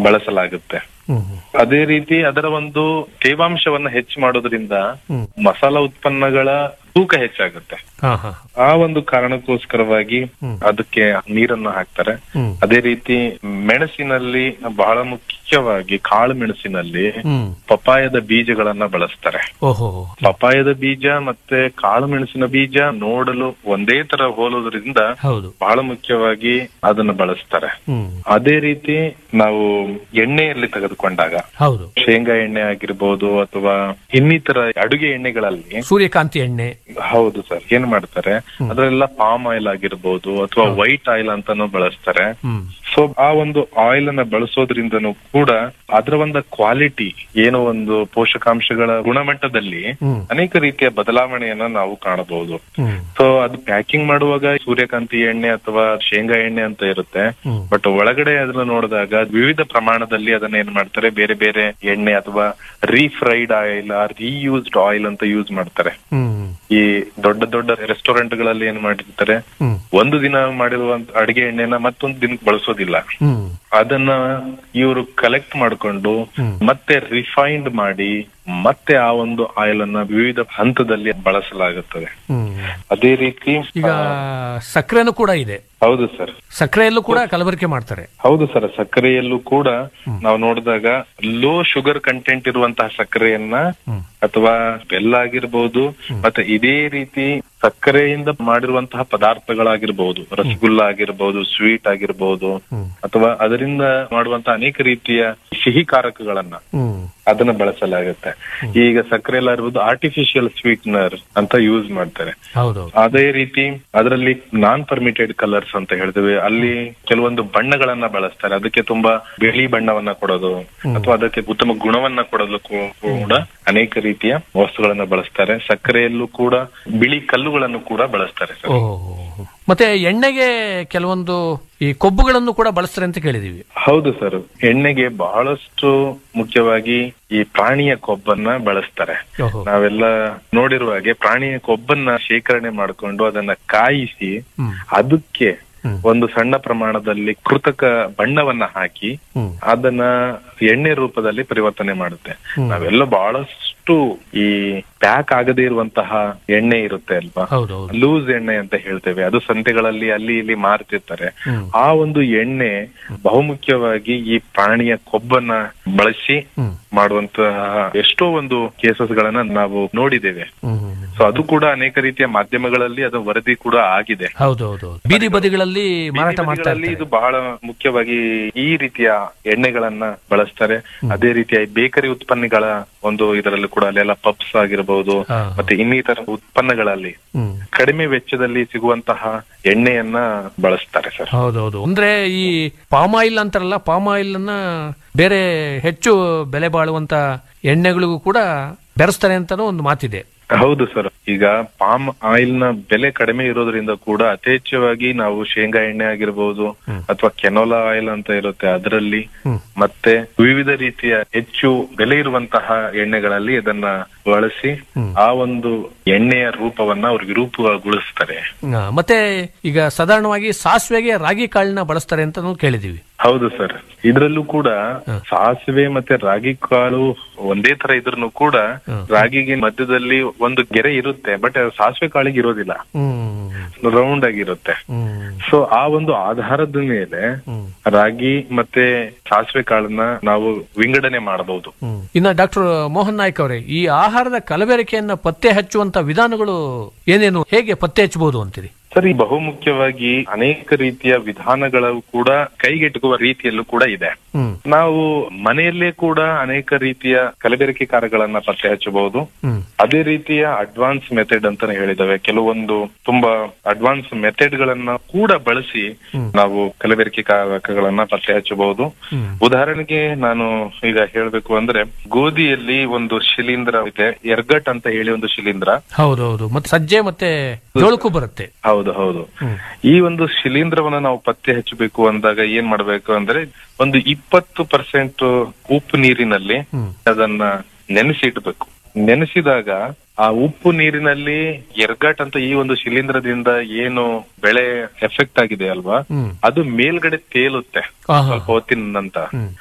ಬಳಸಲಾಗುತ್ತೆ ಹ್ಮ್ ಹ್ಮ್. ಅದೇ ರೀತಿ ಅದರ ಒಂದು ತೇವಾಂಶವನ್ನ ಹೆಚ್ಚು ಮಾಡೋದ್ರಿಂದ ಹ್ಮ್. ಮಸಾಲ ಉತ್ಪನ್ನಗಳ ತೂಕ ಹೆಚ್ಚಾಗುತ್ತೆ ಹಾ ಹಾ ಆ ಒಂದು ಕಾರಣಕ್ಕೋಸ್ಕರವಾಗಿ ಹ್ಮ್. ಅದಕ್ಕೆ ನೀರನ್ನ ಹಾಕ್ತಾರೆ ಹ್ಮ್. ಅದೇ ರೀತಿ ಮೆಣಸಿನಲ್ಲಿ ಬಹಳ ಮುಖ್ಯವಾಗಿ ಕಾಳು ಮೆಣಸಿನಲ್ಲಿ ಹ್ಮ್ ಪಪಾಯದ ಬೀಜಗಳನ್ನ ಬಳಸ್ತಾರೆ ಓಹೋ ಪಪಾಯದ ಬೀಜ ಮತ್ತೆ ಕಾಳು ಮೆಣಸಿನ ಬೀಜ ನೋಡಲು ಒಂದೇ ತರ ಹೋಲೋದ್ರಿಂದ ಹೌದು ಬಹಳ ಮುಖ್ಯವಾಗಿ ಅದನ್ನ ಬಳಸ್ತಾರೆ ಹ್ಮ್ ಅದೇ ರೀತಿ ನಾವು ಎಣ್ಣೆಯಲ್ಲಿ ತೆಗೆದುಕೊಂಡಾಗ ಹೌದು ಶೇಂಗಾ ಎಣ್ಣೆ ಆಗಿರ್ಬೋದು ಅಥವಾ ಇನ್ನಿತರ ಅಡುಗೆ ಎಣ್ಣೆಗಳಲ್ಲಿ ಸೂರ್ಯಕಾಂತಿ ಎಣ್ಣೆ ಹೌದು ಸರ್ ಏನ್ ಮಾಡ್ತಾರೆ ಅದರೆಲ್ಲ ಪಾಮ್ ಆಯಿಲ್ ಆಗಿರ್ಬೋದು ಅಥವಾ ವೈಟ್ ಆಯಿಲ್ ಅಂತಾನು ಬಳಸ್ತಾರೆ ಹ್ಮ್ ಸೊ ಆ ಒಂದು ಆಯಿಲ್ ಅನ್ನ ಬಳಸೋದ್ರಿಂದನೂ ಕೂಡ ಅದರ ಒಂದು ಕ್ವಾಲಿಟಿ ಏನೋ ಒಂದು ಪೋಷಕಾಂಶಗಳ ಗುಣಮಟ್ಟದಲ್ಲಿ ಹ್ಮ್. ಅನೇಕ ರೀತಿಯ ಬದಲಾವಣೆಯನ್ನ ನಾವು ಕಾಣಬಹುದು ಹ್ಮ್ ಸೊ ಅದು ಪ್ಯಾಕಿಂಗ್ ಮಾಡುವಾಗ ಸೂರ್ಯಕಾಂತಿ ಎಣ್ಣೆ ಅಥವಾ ಶೇಂಗಾ ಎಣ್ಣೆ ಅಂತ ಇರುತ್ತೆ ಹ್ಮ್. ಬಟ್ ಒಳಗಡೆ ಅದನ್ನ ನೋಡಿದಾಗ ವಿವಿಧ ಪ್ರಮಾಣದಲ್ಲಿ ಅದನ್ನ ಏನ್ ಮಾಡ್ತಾರೆ ಬೇರೆ ಬೇರೆ ಎಣ್ಣೆ ಅಥವಾ ರೀಫ್ರೈಡ್ ಆಯಿಲ್ ರೀಯೂಸ್ಡ್ ಆಯಿಲ್ ಅಂತ ಯೂಸ್ ಮಾಡ್ತಾರೆ ಹ್ಮ್ ಈ ದೊಡ್ಡ ದೊಡ್ಡ ರೆಸ್ಟೋರೆಂಟ್ ಗಳಲ್ಲಿ ಏನ್ ಮಾಡಿರ್ತಾರೆ ಹ್ಮ್ ಒಂದು ದಿನ ಮಾಡಿರುವಂತ ಅಡಿಗೆ ಎಣ್ಣೆನ ಮತ್ತೊಂದು ದಿನಕ್ಕೆ ಬಳಸೋದಿಲ್ಲ ಹ್ಮ್ ಅದನ್ನ ಇವರು ಕಲೆಕ್ಟ್ ಮಾಡ್ಕೊಂಡು ಹ್ಮ್. ಮತ್ತೆ ರಿಫೈನ್ಡ್ ಮಾಡಿ ಮತ್ತೆ ಆ ಒಂದು ಆಯಿಲ್ ಅನ್ನ ವಿವಿಧ ಹಂತದಲ್ಲಿ ಬಳಸಲಾಗುತ್ತದೆ ಹ್ಮ್ ಅದೇ ರೀತಿ ಈಗ ಸಕ್ಕರೆನೂ ಕೂಡ ಇದೆ ಹೌದು ಸರ್ ಸಕ್ಕರೆಯಲ್ಲೂ ಕೂಡ ಕಲಬೆರಕೆ ಮಾಡ್ತಾರೆ ಹೌದು ಸರ್ ಸಕ್ಕರೆಯಲ್ಲೂ ಕೂಡ ನಾವು ನೋಡಿದಾಗ ಲೋ ಶುಗರ್ ಕಂಟೆಂಟ್ ಇರುವಂತಹ ಸಕ್ಕರೆಯನ್ನ ಹ್ಮ್. ಅಥವಾ ಬೆಲ್ಲ ಆಗಿರ್ಬೋದು ಮತ್ತೆ ಇದೇ ರೀತಿ ಸಕ್ಕರೆಯಿಂದ ಮಾಡಿರುವಂತಹ ಪದಾರ್ಥಗಳಾಗಿರ್ಬಹುದು ರಸಗುಲ್ಲ ಆಗಿರ್ಬಹುದು ಸ್ವೀಟ್ ಆಗಿರ್ಬಹುದು ಹ್ಮ್. ಅಥವಾ ಅದರಿಂದ ಮಾಡುವಂತಹ ಅನೇಕ ರೀತಿಯ ಸಿಹಿ ಕಾರಕಗಳನ್ನ ಹ್ಮ್ ಅದನ್ನ ಬಳಸಲಾಗುತ್ತೆ ಈಗ ಸಕ್ಕರೆ ಎಲ್ಲ ಇರ್ಬೋದು ಆರ್ಟಿಫಿಷಿಯಲ್ ಸ್ವೀಟ್ನರ್ ಅಂತ ಯೂಸ್ ಮಾಡ್ತಾರೆ ಹೌದು ಅದೇ ರೀತಿ ಅದರಲ್ಲಿ ನಾನ್ ಪರ್ಮಿಟೆಡ್ ಕಲರ್ಸ್ ಅಂತ ಹೇಳ್ತೇವೆ ಅಲ್ಲಿ ಕೆಲವೊಂದು ಬಣ್ಣಗಳನ್ನ ಬಳಸ್ತಾರೆ ಅದಕ್ಕೆ ತುಂಬಾ ಬಿಳಿ ಬಣ್ಣವನ್ನ ಕೊಡೋದು ಅಥವಾ ಅದಕ್ಕೆ ಉತ್ತಮ ಗುಣವನ್ನ ಕೊಡಲು ಕೂ- ಕೂಡ ಅನೇಕ ರೀತಿಯ ವಸ್ತುಗಳನ್ನ ಬಳಸ್ತಾರೆ ಸಕ್ಕರೆಯಲ್ಲೂ ಕೂಡ ಬಿಳಿ ಕಲ್ಲುಗಳನ್ನು ಕೂಡ ಬಳಸ್ತಾರೆ ಸರ್ ಓಹೋ ಮತ್ತೆ ಎಣ್ಣೆಗೆ ಕೆಲವೊಂದು ಈ ಕೊಬ್ಬುಗಳನ್ನು ಕೂಡ ಬಳಸ್ತಾರೆ ಅಂತ ಕೇಳಿದೀವಿ ಹೌದು ಸರ್ ಎಣ್ಣೆಗೆ ಬಹಳಷ್ಟು ಮುಖ್ಯವಾಗಿ ಈ ಪ್ರಾಣಿಯ ಕೊಬ್ಬನ್ನ ಬಳಸ್ತಾರೆ ಓಹೋ ನಾವೆಲ್ಲ ನೋಡಿರುವ ಹಾಗೆ ಪ್ರಾಣಿಯ ಕೊಬ್ಬನ್ನ ಶೇಖರಣೆ ಮಾಡಿಕೊಂಡು ಅದನ್ನ ಕಾಯಿಸಿ ಹ್ಮ್ ಅದಕ್ಕೆ ಹ್ಮ್. ಒಂದು ಸಣ್ಣ ಪ್ರಮಾಣದಲ್ಲಿ ಕೃತಕ ಬಣ್ಣವನ್ನ ಹಾಕಿ ಹ್ಮ್ ಅದನ್ನ ಎಣ್ಣೆ ರೂಪದಲ್ಲಿ ಪರಿವರ್ತನೆ ಮಾಡುತ್ತೆ ಹ್ಮ್. ನಾವೆಲ್ಲ ಬಹಳಷ್ಟು ಈ ಪ್ಯಾಕ್ ಆಗದೇ ಇರುವಂತಹ ಎಣ್ಣೆ ಇರುತ್ತೆ ಅಲ್ವಾ ಹೌದು ಹೌದು ಲೂಸ್ ಎಣ್ಣೆ ಅಂತ ಹೇಳ್ತೇವೆ ಅದು ಸಂತೆಗಳಲ್ಲಿ ಅಲ್ಲಿ ಇಲ್ಲಿ ಮಾರ್ತಿರ್ತಾರೆ ಹ್ಮ್. ಆ ಒಂದು ಎಣ್ಣೆ ಬಹುಮುಖ್ಯವಾಗಿ ಈ ಪ್ರಾಣಿಯ ಕೊಬ್ಬನ್ನ ಬಳಸಿ ಹ್ಮ್ ಮಾಡುವಂತಹ ಎಷ್ಟೋ ಒಂದು ಕೇಸಸ್ ಗಳನ್ನ ನಾವು ನೋಡಿದ್ದೇವೆ ಹ್ಮ್ ಹ್ಮ್. ಸೊ ಅದು ಕೂಡ ಅನೇಕ ರೀತಿಯ ಮಾಧ್ಯಮಗಳಲ್ಲಿ ಅದು ವರದಿ ಕೂಡ ಆಗಿದೆ ಹೌದು ಹೌದು ಹೌದು. ಬೀದಿ ಬದಿಗಳಲ್ಲಿ ಮಾರಾಟ ಮಾಡ್ತಾ ಬೀದಿಗಳಲ್ಲಿ ಇರ್ತಾರೆ ಇದು ಬಹಳ ಮುಖ್ಯವಾಗಿ ಈ ರೀತಿಯ ಎಣ್ಣೆಗಳನ್ನ ಬಳಸ್ತಾರೆ ಅದೇ ರೀತಿಯ ಬೇಕರಿ ಉತ್ಪನ್ನಗಳ ಒಂದು ಇದರಲ್ಲೂ ಕೂಡ ಅಲ್ಲೆಲ್ಲ ಪಪ್ಸ್ ಆಗಿರಬಹುದು ಹಾ. ಮತ್ತೆ ಇನ್ನಿತರ ಉತ್ಪನ್ನಗಳಲ್ಲಿ ಹ್ಮ್ ಕಡಿಮೆ ವೆಚ್ಚದಲ್ಲಿ ಸಿಗುವಂತಹ ಎಣ್ಣೆಯನ್ನ ಬಳಸ್ತಾರೆ ಸರ್ ಹೌದೌದು ಅಂದ್ರೆ ಈ ಪಾಮ್ ಆಯಿಲ್ ಅಂತಾರಲ್ಲ ಪಾಮ್ ಆಯಿಲ್ ಅನ್ನ ಬೇರೆ ಹೆಚ್ಚು ಬೆಲೆ ಬಾಳುವಂತ ಎಣ್ಣೆಗಳಿಗೂ ಕೂಡ ಬೆರೆಸ್ತಾರೆ ಅಂತಾನೂ ಒಂದು ಮಾತಿದೆ ಹೌದು ಸರ್ ಈಗ ಪಾಮ್ ಆಯಿಲ್ ನ ಬೆಲೆ ಕಡಿಮೆ ಇರೋದ್ರಿಂದ ಕೂಡ ಯಥೇಚ್ಛವಾಗಿ ನಾವು ಶೇಂಗಾ ಎಣ್ಣೆ ಆಗಿರ್ಬೋದು ಅಥವಾ ಕೆನೋಲಾ ಆಯಿಲ್ ಅಂತ ಇರುತ್ತೆ ಅದರಲ್ಲಿ ಹ್ಮ್. ಮತ್ತೆ ವಿವಿಧ ರೀತಿಯ ಹೆಚ್ಚು ಬೆಲೆ ಇರುವಂತಹ ಎಣ್ಣೆಗಳಲ್ಲಿ ಇದನ್ನ ಬಳಸಿ ಆ ಒಂದು ಎಣ್ಣೆಯ ರೂಪವನ್ನ ಅವ್ರು ವಿರೂಪಗೊಳಿಸ್ತಾರೆ ಆ, ಮತ್ತೆ ಈಗ ಸಾಧಾರಣವಾಗಿ ಸಾಸಿವೆಗೆ ರಾಗಿ ಕಾಳನ್ನ ಬಳಸ್ತಾರೆ ಅಂತಾನೂ ಕೇಳಿದೀವಿ ಹೌದು ಸರ್ ಇದ್ರಲ್ಲೂ ಕೂಡ ಸಾಸಿವೆ ಮತ್ತೆ ರಾಗಿ ಕಾಳು ಒಂದೇ ತರ ಇದ್ರೂ ಕೂಡ ರಾಗಿಗೆ ಮಧ್ಯದಲ್ಲಿ ಒಂದು ಗೆರೆ ಇರುತ್ತೆ ಬಟ್ ಸಾಸಿವೆ ಕಾಳಿಗೆ ಇರೋದಿಲ್ಲ ಹ್ಮ್ ರೌಂಡ್ ಆಗಿರುತ್ತೆ ಹ್ಮ್ ಸೊ ಆ ಒಂದು ಆಧಾರದ ಮೇಲೆ ಹ್ಮ್. ರಾಗಿ ಮತ್ತೆ ಸಾಸಿವೆ ಕಾಳನ್ನ ನಾವು ವಿಂಗಡಣೆ ಮಾಡಬಹುದು ಹ್ಮ್. ಇನ್ನ ಡಾಕ್ಟರ್ ಮೋಹನ್ ನಾಯ್ಕ್ ಅವರೇ ಈ ಆಹಾರದ ಕಲಬೆರಕೆಯನ್ನ ಪತ್ತೆ ಹಚ್ಚುವಂತ ವಿಧಾನಗಳು ಏನೇನು ಹೇಗೆ ಪತ್ತೆ ಹಚ್ಚಬಹುದು ಅಂತೀರಿ ಸರಿ ಬಹುಮುಖ್ಯವಾಗಿ ಅನೇಕ ರೀತಿಯ ವಿಧಾನಗಳು ಕೂಡ ಕೈಗೆಟುಕುವ ರೀತಿಯಲ್ಲೂ ಕೂಡ ಇದೆ ಹ್ಮ್ ನಾವು ಮನೆಯಲ್ಲೇ ಕೂಡ ಅನೇಕ ರೀತಿಯ ಕಲಬೆರಕೆಕಾರಗಳನ್ನ ಪತ್ತೆ ಹಚ್ಚಬಹುದು ಹ್ಮ್ ಅದೇ ರೀತಿಯ ಅಡ್ವಾನ್ಸ್ ಮೆಥಡ್ ಅಂತಾನೆ ಹೇಳಿದಾವೆ ಕೆಲವೊಂದು ತುಂಬಾ ಅಡ್ವಾನ್ಸ್ ಮೆಥಡ್ ಗಳನ್ನ ಕೂಡ ಬಳಸಿ ನಾವು ಕಲಬೆರಕೆ ಕಾರಕಗಳನ್ನ ಪತ್ತೆ ಹಚ್ಚಬಹುದು ಹ್ಮ್. ಉದಾಹರಣೆಗೆ ನಾನು ಈಗ ಹೇಳ್ಬೇಕು ಅಂದ್ರೆ ಗೋಧಿಯಲ್ಲಿ ಒಂದು ಶಿಲೀಂಧ್ರ ಇದೆ ಎರ್ಗಟ್ ಅಂತ ಹೇಳಿ ಒಂದು ಶಿಲೀಂಧ್ರ ಹೌದೌದು ಮತ್ತೆ ಸಜ್ಜೆ ಮತ್ತೆ ಜೋಳಕ್ಕೂ ಬರುತ್ತೆ ಹೌದು ಹೌದು ಹ್ಮ್. ಈ ಒಂದು ಶಿಲೀಂಧ್ರವನ್ನ ನಾವು ಪತ್ತೆ ಹಚ್ಚಬೇಕು ಅಂದಾಗ ಏನ್ ಮಾಡ್ಬೇಕು ಅಂದ್ರೆ ಒಂದು ಇಪ್ಪತ್ತು ಪರ್ಸೆಂಟ್ ಉಪ್ಪು ನೀರಿನಲ್ಲಿ ಹ್ಮ್. ಅದನ್ನ ನೆನೆಸಿ ಇಡ್ಬೇಕು ನೆನೆಸಿದಾಗ ಆ ಉಪ್ಪು ನೀರಿನಲ್ಲಿ ಎರ್ಗಟ್ ಅಂತ ಈ ಒಂದು ಶಿಲೀಂಧ್ರದಿಂದ ಏನು ಬೆಳೆ ಎಫೆಕ್ಟ್ ಆಗಿದೆ ಅಲ್ವಾ ಹ್ಮ್ ಅದು ಮೇಲ್ಗಡೆ ತೇಲುತ್ತೆ ಆಹಾ. ಸ್ವಲ್ಪ ಹೊತ್ತಿನ ನಂತರ ಹ್ಮ್.